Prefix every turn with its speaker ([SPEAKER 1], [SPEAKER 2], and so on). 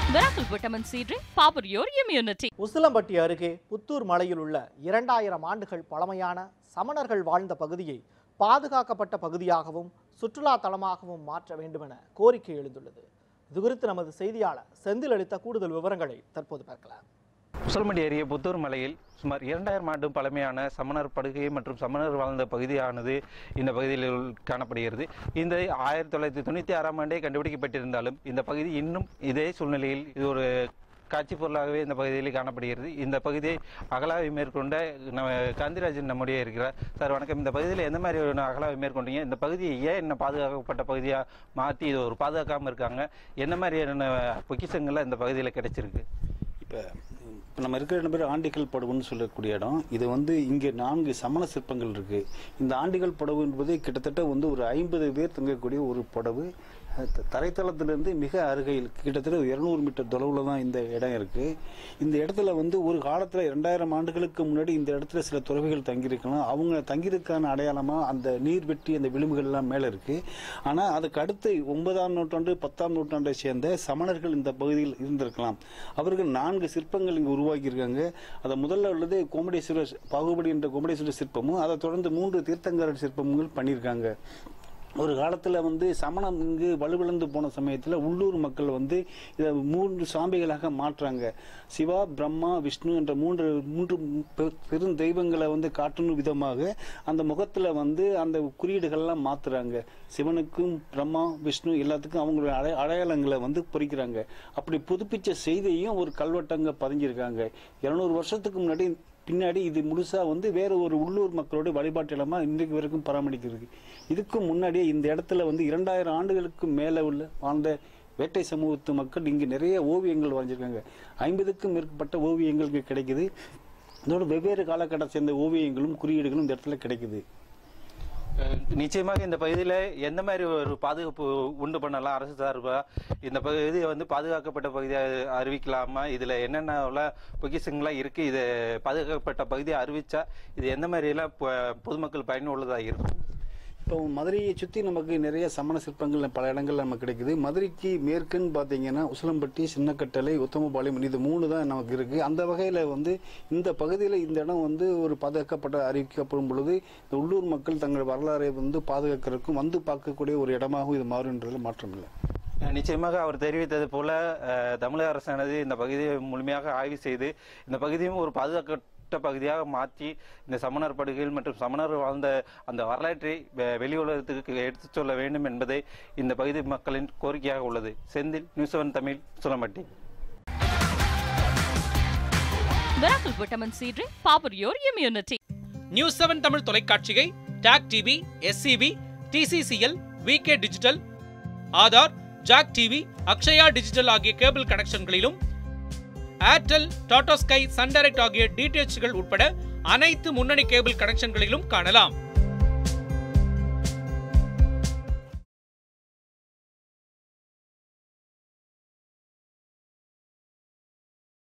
[SPEAKER 1] Miracle Vitamin C drink, power your immunity.
[SPEAKER 2] Usilampatti அருகே புத்தூர் மலையில் உள்ள இரண்டாயிரம் ஆண்டுகள் பழமையான சமணர்கள் வாழ்ந்த பகுதியை பாதுகாக்கப்பட்ட பகுதியாகவும் சுற்றுலா தலமாகவும் மாற்ற வேண்டுமென கோரிக்கை எழுந்துள்ளது இதுகுறித்து நமது செய்தியாளர் செந்தில் அளித்த கூடுதல் விவரங்களை தற்போது பார்க்கலாம்
[SPEAKER 3] உசல்மண்டி அருகே புத்தூர் மலையில் சுமார் இரண்டாயிரம் ஆண்டு பழமையான சமணர் படுகை மற்றும் சமணர் வாழ்ந்த பகுதியானது இந்த பகுதியில் உள்- காணப்படுகிறது இந்த ஆயிரத்தி தொள்ளாயிரத்தி தொண்ணூற்றி ஆறாம் ஆண்டே கண்டுபிடிக்கப்பட்டிருந்தாலும் இந்த பகுதி இன்னும் இதே சூழ்நிலையில் இது ஒரு காட்சி பொருளாகவே இந்த பகுதியில் காணப்படுகிறது இந்த பகுதியை அகலாய்வு மேற்கொண்ட நம்ம காந்திராஜன் நம்முடைய இருக்கிறார் சார் வணக்கம் இந்த பகுதியில் எந்த மாதிரி ஒரு அகலாய்வு மேற்கொண்டீங்க இந்த பகுதியை ஏன் என்ன பாதுகாக்கப்பட்ட பகுதியாக மாற்றி இது ஒரு பாதுகாக்காமல் இருக்காங்க என்ன மாதிரியான பொக்கிஷங்கள்லாம் இந்த பகுதியில் கிடைச்சிருக்கு
[SPEAKER 4] இப்போ இப்போ நம்ம இருக்கிற இடம் பேர் ஆண்டிகள் படவுன்னு சொல்லக்கூடிய இடம் இது வந்து இங்கே நான்கு சமண சிற்பங்கள் இருக்கு இந்த ஆண்டிகள் படவு என்பது கிட்டத்தட்ட வந்து ஒரு ஐம்பது பேர் தங்கக்கூடிய ஒரு படவு அது தரைத்தளத்திலிருந்து மிக அருகையில் கிட்டத்தட்ட இருநூறு மீட்டர் தொலைவில் தான் இந்த இடம் இருக்கு இந்த இடத்துல வந்து ஒரு காலத்தில் ரெண்டாயிரம் ஆண்டுகளுக்கு முன்னாடி இந்த இடத்துல சில துறவிகள் தங்கியிருக்கலாம் அவங்க தங்கியிருக்கான அடையாளமாக அந்த நீர் வெட்டி அந்த விளிம்புகள் எல்லாம் மேலே இருக்கு ஆனால் அதுக்கு அடுத்து ஒன்பதாம் நூற்றாண்டு பத்தாம் நூற்றாண்டை சேர்ந்த சமணர்கள் இந்த பகுதியில் இருந்திருக்கலாம் அவர்கள் நான்கு சிற்பங்கள் இங்கு உருவாக்கியிருக்காங்க அதை முதல்ல உள்ளது கோமடேஸ்வரர் பாகுபடி என்ற கோமடேஸ்வரர் சிற்பமும் அதை தொடர்ந்து மூன்று தீர்த்தங்கரர் சிற்பங்கள் பண்ணியிருக்காங்க ஒரு காலத்தில் வந்து சமணம் இங்கு வலுவிழந்து போன சமயத்தில் உள்ளூர் மக்கள் வந்து இதை மூன்று சாம்பிகளாக மாற்றுறாங்க சிவா பிரம்மா விஷ்ணு என்ற மூன்று மூன்று பெ- பெரும் தெய்வங்களை வந்து காட்டணும் விதமாக அந்த முகத்தில் வந்து அந்த குறியீடுகள்லாம் மாத்துறாங்க சிவனுக்கும் பிரம்மா விஷ்ணு எல்லாத்துக்கும் அவங்களுடைய அடைய அடையாளங்களை வந்து பொறிக்கிறாங்க அப்படி புதுப்பிச்ச செய்தியையும் ஒரு கல்வெட்டங்க பதிஞ்சிருக்காங்க இருநூறு வருஷத்துக்கு முன்னாடி பின்னாடி இது முழுசா வந்து வேற ஒரு உள்ளூர் மக்களோட வழிபாட்டு இடமா இன்றைக்கு வரைக்கும் பராமரிக்கிறது இதுக்கு முன்னாடியே இந்த இடத்துல வந்து இரண்டாயிரம் ஆண்டுகளுக்கு மேல உள்ள வாழ்ந்த வேட்டை சமூகத்து மக்கள் இங்கு நிறைய ஓவியங்கள் வரைஞ்சிருக்காங்க ஐம்பதுக்கும் மேற்பட்ட ஓவியங்கள் இங்க கிடைக்குது இதோட வெவ்வேறு காலகட்டத்தை சேர்ந்த ஓவியங்களும் குறியீடுகளும் இந்த இடத்துல கிடைக்குது
[SPEAKER 3] அஹ் நிச்சயமாக இந்த பகுதியில் எந்த மாதிரி ஒரு பாதுகாப்பு உண்டு பண்ணலாம் அரசு சார்பா இந்த பகுதியை வந்து பாதுகாக்கப்பட்ட பகுதியாக அறிவிக்கலாமா இதுல என்னென்ன உள்ள பொக்கிஷங்கள்லாம் இருக்கு இது பாதுகாக்கப்பட்ட பகுதியை அறிவிச்சா இது எந்த மாதிரி எல்லாம் பொ- பொதுமக்கள் பயனுள்ளதா இருக்கும்
[SPEAKER 4] இப்போ மதுரையை சுற்றி நமக்கு நிறைய சமண சிற்பங்கள் பல இடங்கள்ல நமக்கு கிடைக்குது மதுரைக்கு மேற்குன்னு பார்த்தீங்கன்னா உசிலம்பட்டி சின்னக்கட்டளை உத்தமபாளையம் இது மூணு தான் நமக்கு இருக்கு அந்த வகையில் வந்து இந்த பகுதியில் இந்த இடம் வந்து ஒரு பாதுகாக்கப்பட்ட அறிவிக்கப்படும் பொழுது இந்த உள்ளூர் மக்கள் தங்கள் வரலாறை வந்து பாதுகாக்கிறதுக்கும் வந்து பார்க்கக்கூடிய ஒரு இடமாகவும் இது மாறுன்றதுல மாற்றம் இல்லை
[SPEAKER 3] அஹ் நிச்சயமாக அவர் தெரிவித்தது போல அஹ், தமிழக அரசானது இந்த பகுதியை முழுமையாக ஆய்வு செய்து இந்த பகுதியும் ஒரு பாதுகாக்கப்பட்ட பகுதியாக மாற்றி இந்த சமணர் படுகைகள் மற்றும் சமணர் வாழ்ந்த அந்த வரலாற்றை வெ- வெளி உலகத்துக்கு எடுத்துச் சொல்ல வேண்டும் என்பதே இந்த பகுதி மக்களின் கோரிக்கையாக உள்ளது செந்தில் நியூஸ் செவன் தமிழ் சுலமட்டி
[SPEAKER 1] Miracle Vitamin C drink, power your immunity.
[SPEAKER 5] News seven Tamil தொலைக்காட்சியை TAC TV SCP TCCL VK digital Aadhaar Jack TV Akshaya digital ஆகிய கேபிள் கனெக்ஷன்களிலும் Airtel Tata Sky Sun Direct ஆகிய டிடிஎச்கள் உட்பட அனைத்து முன்னணி கேபிள் கனெக்ஷன்களிலும் காணலாம்